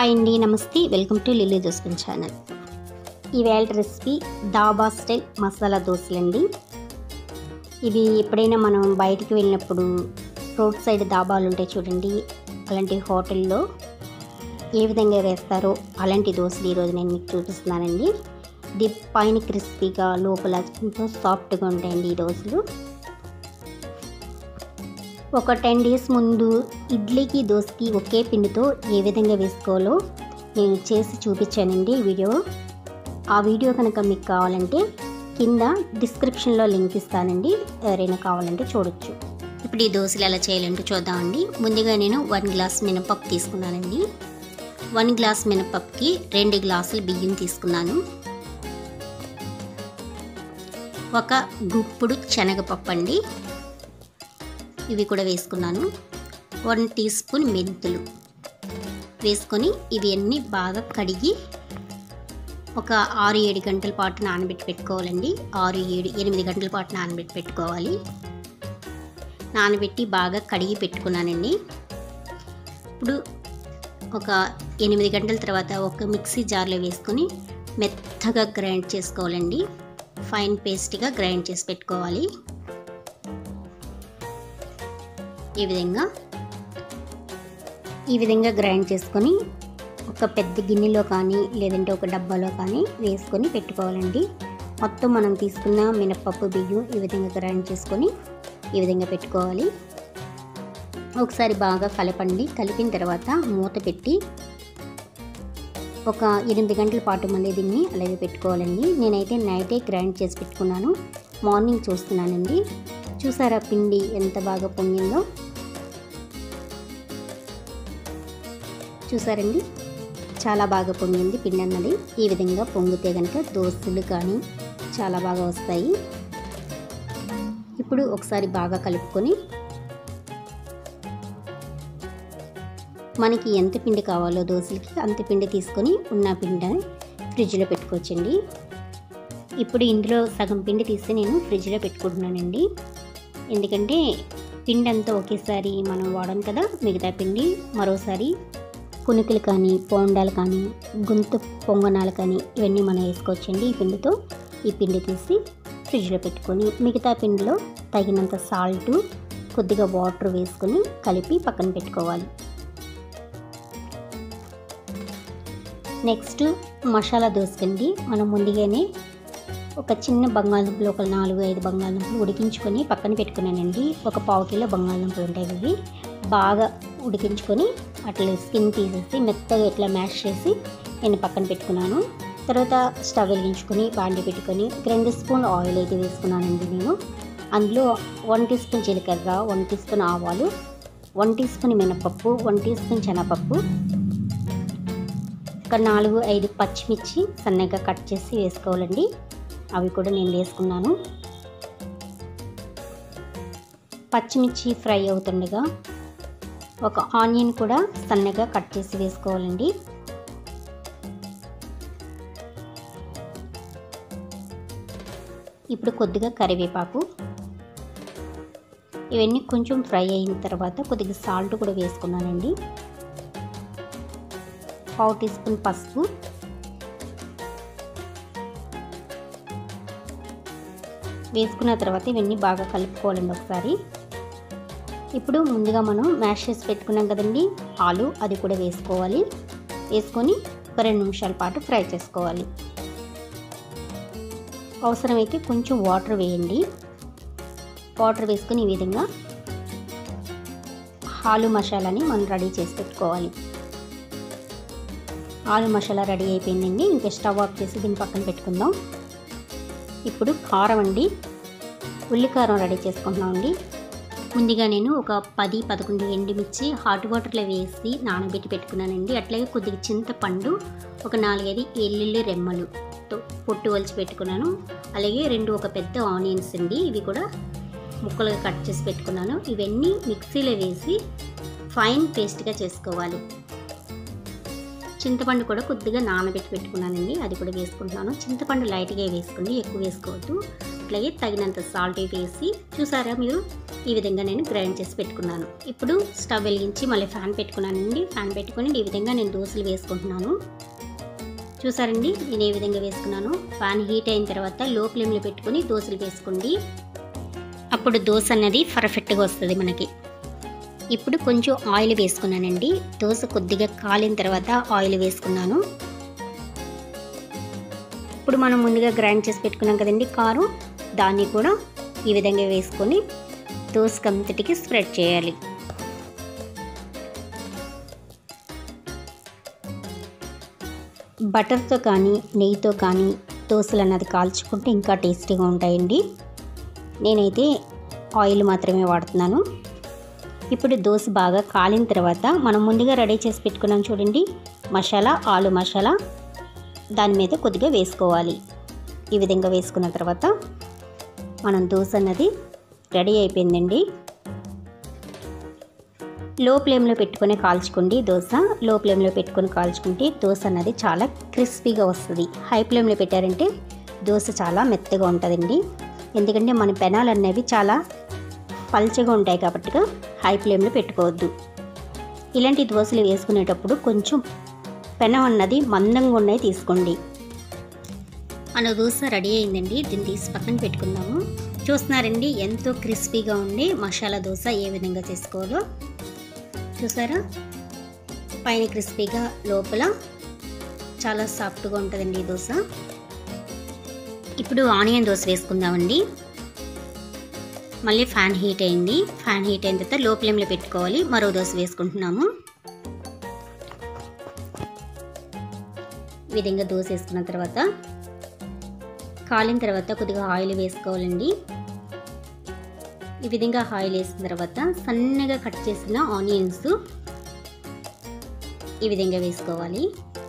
hi అండి నమస్తే welcome to Lilly దోస్పిన్ ఛానల్ ఈవేళ రెసిపీ దాబా స్టైల్ మసాలా దోశలండి ఇవి ఎప్పుడైనా మనం బయటికి వెళ్ళినప్పుడు రోడ్ సైడ్ దాబాలు ఉంటాయి చూడండి అలాంటి హోటల్లో ఏ విధంగా వేస్తారో అలాంటి దోశలు ఈరోజు నేను మీకు చూపిస్తున్నానండి ఇది పైన క్రిస్పీగా లోపల ఎంతో సాఫ్ట్గా ఉంటాయండి ఈ దోశలు ఒక టెన్ డేస్ ముందు ఇడ్లీకి దోశకి ఒకే పిండితో ఏ విధంగా వేసుకోవాలో నేను చేసి చూపించానండి ఈ వీడియో ఆ వీడియో కనుక మీకు కావాలంటే కింద డిస్క్రిప్షన్లో లింక్ ఇస్తానండి ఎవరైనా కావాలంటే చూడొచ్చు ఇప్పుడు ఈ దోశలు ఎలా చేయాలంటే చూద్దామండి ముందుగా నేను వన్ గ్లాస్ మినపప్పు తీసుకున్నానండి వన్ గ్లాస్ మినపప్పుకి రెండు గ్లాసులు బియ్యం తీసుకున్నాను ఒక గుప్పుడు శనగపప్పు అండి ఇవి కూడా వేసుకున్నాను వన్ టీ స్పూన్ మెంతులు వేసుకొని ఇవి అన్నీ బాగా కడిగి ఒక ఆరు ఏడు గంటల పాటు నానబెట్టి పెట్టుకోవాలండి ఆరు ఏడు ఎనిమిది గంటల పాటు నానబెట్టి పెట్టుకోవాలి నానబెట్టి బాగా కడిగి పెట్టుకున్నానండి ఇప్పుడు ఒక ఎనిమిది గంటల తర్వాత ఒక మిక్సీ జార్లో వేసుకొని మెత్తగా గ్రైండ్ చేసుకోవాలండి ఫైన్ పేస్ట్గా గ్రైండ్ చేసి పెట్టుకోవాలి ఈ విధంగా ఈ విధంగా గ్రైండ్ చేసుకొని ఒక పెద్ద గిన్నెలో కానీ లేదంటే ఒక డబ్బాలో కానీ వేసుకొని పెట్టుకోవాలండి మొత్తం మనం తీసుకున్న మినపప్పు బియ్యం ఈ విధంగా గ్రైండ్ చేసుకొని ఈ విధంగా పెట్టుకోవాలి ఒకసారి బాగా కలపండి కలిపిన తర్వాత మూత పెట్టి ఒక ఎనిమిది గంటల పాటు మళ్ళీ దీన్ని అలాగే పెట్టుకోవాలండి నేనైతే నైటే గ్రైండ్ చేసి పెట్టుకున్నాను మార్నింగ్ చూస్తున్నానండి చూసారా పిండి ఎంత బాగా పొంగిందో చూసారండి చాలా బాగా పొంగింది పిండి అన్నది ఈ విధంగా పొంగితే కనుక దోశలు కానీ చాలా బాగా వస్తాయి ఇప్పుడు ఒకసారి బాగా కలుపుకొని మనకి ఎంత పిండి కావాలో దోశలకి అంత పిండి తీసుకొని ఉన్న పిండి ఫ్రిడ్జ్లో పెట్టుకోవచ్చండి ఇప్పుడు ఇందులో సగం పిండి తీసి నేను ఫ్రిడ్జ్లో పెట్టుకుంటున్నానండి ఎందుకంటే పిండి అంతా ఒకేసారి మనం వాడం కదా మిగతా పిండి మరోసారి పునుకులు కానీ పోండాలు కానీ గుంతు పొంగనాలు కానీ ఇవన్నీ మనం వేసుకోవచ్చండి ఈ పిండితో ఈ పిండి తీసి ఫ్రిడ్జ్లో పెట్టుకొని మిగతా పిండిలో తగినంత సాల్ట్ కొద్దిగా వాటర్ వేసుకొని కలిపి పక్కన పెట్టుకోవాలి నెక్స్ట్ మసాలా దోసకండి మనం ముందుగానే ఒక చిన్న బంగాళదుంపలు ఒక నాలుగు ఐదు బంగాళదుంపలు ఉడికించుకొని పక్కన పెట్టుకున్నానండి ఒక పావు కిలో బంగాళదుంపలు ఉంటాయి ఇవి బాగా ఉడికించుకొని అట్లా స్కిన్ తీసేసి మెత్తగా ఇట్లా మ్యాష్ చేసి నేను పక్కన పెట్టుకున్నాను తర్వాత స్టవ్ వెలిగించుకొని బాండి పెట్టుకొని రెండు స్పూన్ ఆయిల్ అయితే వేసుకున్నానండి నేను అందులో వన్ టీ స్పూన్ జీలకర్ర వన్ టీ స్పూన్ ఆవాలు వన్ టీ స్పూన్ మినపప్పు వన్ టీ స్పూన్ శనగపప్పు ఒక నాలుగు ఐదు పచ్చిమిర్చి సన్నగా కట్ చేసి వేసుకోవాలండి అవి కూడా నేను వేసుకున్నాను పచ్చిమిర్చి ఫ్రై అవుతుండగా ఒక ఆనియన్ కూడా సన్నగా కట్ చేసి వేసుకోవాలండి ఇప్పుడు కొద్దిగా కరివేపాకు ఇవన్నీ కొంచెం ఫ్రై అయిన తర్వాత కొద్దిగా సాల్ట్ కూడా వేసుకున్నానండి పావు టీ స్పూన్ పసుపు వేసుకున్న తర్వాత ఇవన్నీ బాగా కలుపుకోవాలండి ఒకసారి ఇప్పుడు ముందుగా మనం మ్యాష్ చేసి పెట్టుకున్నాం కదండి ఆలు అది కూడా వేసుకోవాలి వేసుకొని ఒక రెండు నిమిషాల పాటు ఫ్రై చేసుకోవాలి అవసరమైతే కొంచెం వాటర్ వేయండి వాటర్ వేసుకొని ఈ విధంగా ఆలు మసాలాని మనం రెడీ చేసి పెట్టుకోవాలి ఆలు మసాలా రెడీ అయిపోయిందండి ఇంకా స్టవ్ ఆఫ్ చేసి దీన్ని పక్కన పెట్టుకుందాం ఇప్పుడు కారం అండి ఉల్లికారం రెడీ చేసుకుంటున్నామండి ముందుగా నేను ఒక పది పదకొండు ఎండుమిర్చి హాట్ వాటర్లో వేసి నానబెట్టి పెట్టుకున్నానండి అట్లాగే కొద్దిగా చింతపండు ఒక నాలుగైదు ఎల్లుల్లి రెమ్మలు పొట్టు వలిచి పెట్టుకున్నాను అలాగే రెండు ఒక పెద్ద ఆనియన్స్ అండి ఇవి కూడా ముక్కలుగా కట్ చేసి పెట్టుకున్నాను ఇవన్నీ మిక్సీలో వేసి ఫైన్ పేస్ట్గా చేసుకోవాలి చింతపండు కూడా కొద్దిగా నానబెట్టి పెట్టుకున్నానండి అది కూడా వేసుకుంటున్నాను చింతపండు లైట్గా వేసుకోండి ఎక్కువ వేసుకోవద్దు అట్లాగే తగినంత సాల్ట్ వేసి చూసారా మీరు ఈ విధంగా నేను గ్రైండ్ చేసి పెట్టుకున్నాను ఇప్పుడు స్టవ్ వెలిగించి మళ్ళీ ఫ్యాన్ పెట్టుకున్నానండి ఫ్యాన్ పెట్టుకొని ఈ విధంగా నేను దోశలు వేసుకుంటున్నాను చూసారండి నేను ఏ విధంగా వేసుకున్నాను ఫ్యాన్ హీట్ అయిన తర్వాత లో ఫ్లేమ్లో పెట్టుకొని దోశలు వేసుకోండి అప్పుడు దోశ అన్నది పర్ఫెక్ట్గా వస్తుంది మనకి ఇప్పుడు కొంచెం ఆయిల్ వేసుకున్నానండి దోశ కొద్దిగా కాలిన తర్వాత ఆయిల్ వేసుకున్నాను ఇప్పుడు మనం ముందుగా గ్రైండ్ చేసి పెట్టుకున్నాం కదండి కారం దాన్ని కూడా ఈ విధంగా వేసుకొని దోశకి అంతటికి స్ప్రెడ్ చేయాలి బటర్తో కానీ నెయ్యితో కానీ దోశలు అన్నది కాల్చుకుంటే ఇంకా టేస్టీగా ఉంటాయండి నేనైతే ఆయిల్ మాత్రమే వాడుతున్నాను ఇప్పుడు దోశ బాగా కాలిన తర్వాత మనం ముందుగా రెడీ చేసి పెట్టుకున్నాం చూడండి మసాలా ఆలు మసాలా దాని మీద కొద్దిగా వేసుకోవాలి ఈ విధంగా వేసుకున్న తర్వాత మనం దోశ అన్నది రెడీ అయిపోయిందండి లో ఫ్లేమ్లో పెట్టుకొని కాల్చుకోండి దోశ లో ఫ్లేమ్లో పెట్టుకొని కాల్చుకుంటే దోశ అన్నది చాలా క్రిస్పీగా వస్తుంది హై ఫ్లేమ్లో పెట్టారంటే దోశ చాలా మెత్తగా ఉంటుందండి ఎందుకంటే మన పెనాలు అనేవి చాలా పల్చగా ఉంటాయి కాబట్టి హై ఫ్లేమ్లో పెట్టుకోవద్దు ఇలాంటి దోశలు వేసుకునేటప్పుడు కొంచెం పెనం అన్నది మందంగా ఉన్నాయి తీసుకోండి మన దోశ రెడీ అయిందండి దీన్ని తీసి పక్కన పెట్టుకుందాము చూస్తున్నారండి ఎంతో క్రిస్పీగా ఉండి మసాలా దోశ ఏ విధంగా చేసుకోవాలో చూసారా పైన క్రిస్పీగా లోపల చాలా సాఫ్ట్గా ఉంటుందండి ఈ దోశ ఇప్పుడు ఆనియన్ దోశ వేసుకుందామండి మళ్ళీ ఫ్యాన్ హీట్ అయింది ఫ్యాన్ హీట్ అయిన తర్వాత లో ఫ్లేమ్లో పెట్టుకోవాలి మరో దోశ వేసుకుంటున్నాము ఈ విధంగా దోశ వేసుకున్న తర్వాత కాలిన తర్వాత కొద్దిగా ఆయిల్ వేసుకోవాలండి ఈ విధంగా ఆయిల్ వేసిన తర్వాత సన్నగా కట్ చేసిన ఆనియన్స్ ఈ విధంగా వేసుకోవాలి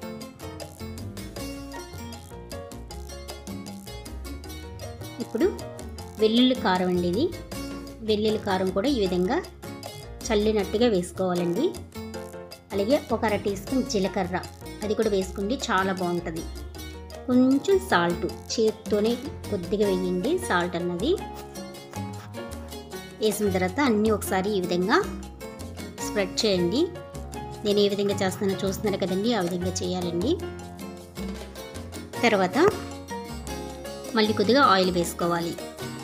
ఇప్పుడు వెల్లుల్లి కారం అండి ఇది వెల్లుల్లి కారం కూడా ఈ విధంగా చల్లినట్టుగా వేసుకోవాలండి అలాగే ఒక అర టీ స్పూన్ జీలకర్ర అది కూడా వేసుకుంటే చాలా బాగుంటుంది కొంచెం సాల్ట్ చేతితోనే కొద్దిగా వేయండి సాల్ట్ అన్నది వేసిన తర్వాత అన్నీ ఒకసారి ఈ విధంగా స్ప్రెడ్ చేయండి నేను ఏ విధంగా చేస్తున్నానో చూస్తున్నారు కదండి ఆ విధంగా చేయాలండి తర్వాత మళ్ళీ కొద్దిగా ఆయిల్ వేసుకోవాలి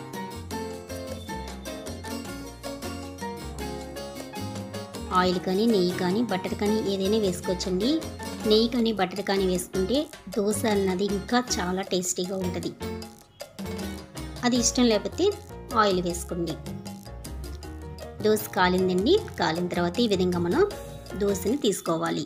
ఆయిల్ కానీ నెయ్యి కానీ బటర్ కానీ ఏదైనా వేసుకోవచ్చండి నెయ్యి కానీ బటర్ కానీ వేసుకుంటే దోశ అన్నది ఇంకా చాలా టేస్టీగా ఉంటుంది అది ఇష్టం లేకపోతే ఆయిల్ వేసుకోండి దోశ కాలిందండి కాలిన తర్వాత ఈ విధంగా మనం దోశని తీసుకోవాలి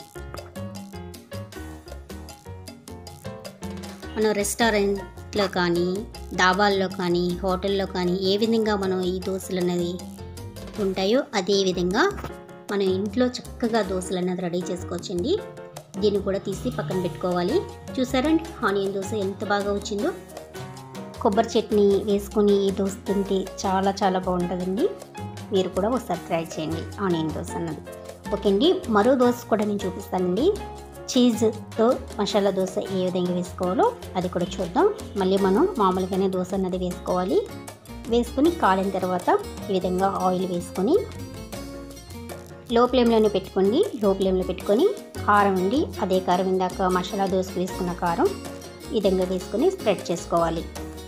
మనం రెస్టారెంట్లో కానీ డాబాల్లో కానీ హోటల్లో కానీ ఏ విధంగా మనం ఈ దోశలు అనేది ఉంటాయో అదే విధంగా మనం ఇంట్లో చక్కగా దోశలు అన్నది రెడీ చేసుకోవచ్చండి దీన్ని కూడా తీసి పక్కన పెట్టుకోవాలి చూసారండి ఆనియన్ దోశ ఎంత బాగా వచ్చిందో కొబ్బరి చట్నీ వేసుకొని ఈ దోశ తింటే చాలా చాలా బాగుంటుందండి మీరు కూడా ఒకసారి ట్రై చేయండి ఆనియన్ దోశ అన్నది ఓకే అండి మరో దోశ కూడా నేను చూపిస్తానండి చీజ్తో మసాలా దోశ ఏ విధంగా వేసుకోవాలో అది కూడా చూద్దాం మళ్ళీ మనం మామూలుగానే దోశ అన్నది వేసుకోవాలి వేసుకొని కాలిన తర్వాత ఈ విధంగా ఆయిల్ వేసుకొని లో ఫ్లేమ్లోనే పెట్టుకోండి లో ఫ్లేమ్లో పెట్టుకొని కారం అండి అదే కారం ఇందాక మసాలా దోశకు వేసుకున్న కారం ఈ విధంగా వేసుకొని స్ప్రెడ్ చేసుకోవాలి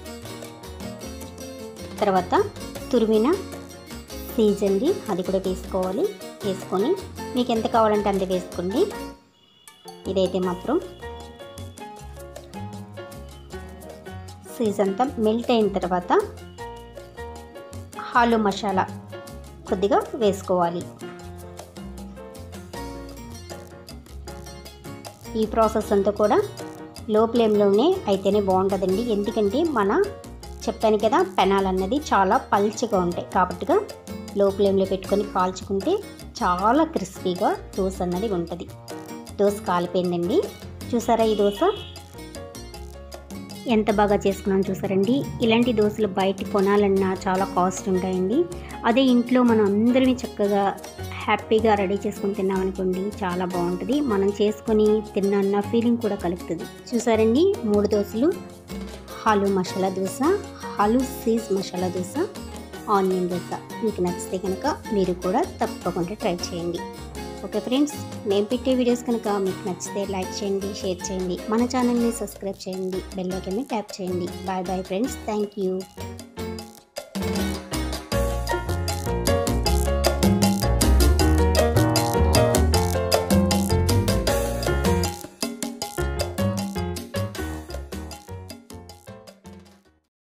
తర్వాత తురిమిన సీజ్ అండి అది కూడా వేసుకోవాలి వేసుకొని మీకు ఎంత కావాలంటే అంత వేసుకోండి ఇదైతే మాత్రం సీజ్ అంతా మెల్ట్ అయిన తర్వాత హాలు మసాలా కొద్దిగా వేసుకోవాలి ఈ ప్రాసెస్ అంతా కూడా లో ఫ్లేమ్లోనే అయితేనే బాగుంటుందండి ఎందుకంటే మన చెప్పాను కదా పెనాలు అన్నది చాలా పల్చగా ఉంటాయి కాబట్టిగా లో ఫ్లేమ్లో పెట్టుకొని కాల్చుకుంటే చాలా క్రిస్పీగా దోశ అన్నది ఉంటుంది దోశ కాలిపోయిందండి చూసారా ఈ దోశ ఎంత బాగా చేసుకున్నాను చూసారండి ఇలాంటి దోశలు బయట కొనాలన్నా చాలా కాస్ట్ ఉంటాయండి అదే ఇంట్లో మనం అందరినీ చక్కగా హ్యాపీగా రెడీ చేసుకుని తిన్నామనుకోండి చాలా బాగుంటుంది మనం చేసుకొని తిన్న ఫీలింగ్ కూడా కలుగుతుంది చూసారండి మూడు దోశలు హాలు మసాలా దోశ హాలు సీజ్ మసాలా దోశ ఆనియన్ దోశ మీకు నచ్చితే కనుక మీరు కూడా తప్పకుండా ట్రై చేయండి ఓకే ఫ్రెండ్స్ నేను పెట్టే వీడియోస్ కనుక మీకు నచ్చితే లైక్ చేయండి షేర్ చేయండి మన ఛానల్ని సబ్స్క్రైబ్ చేయండి బెల్ ఐకాన్ని ట్యాప్ చేయండి bye bye friends thank you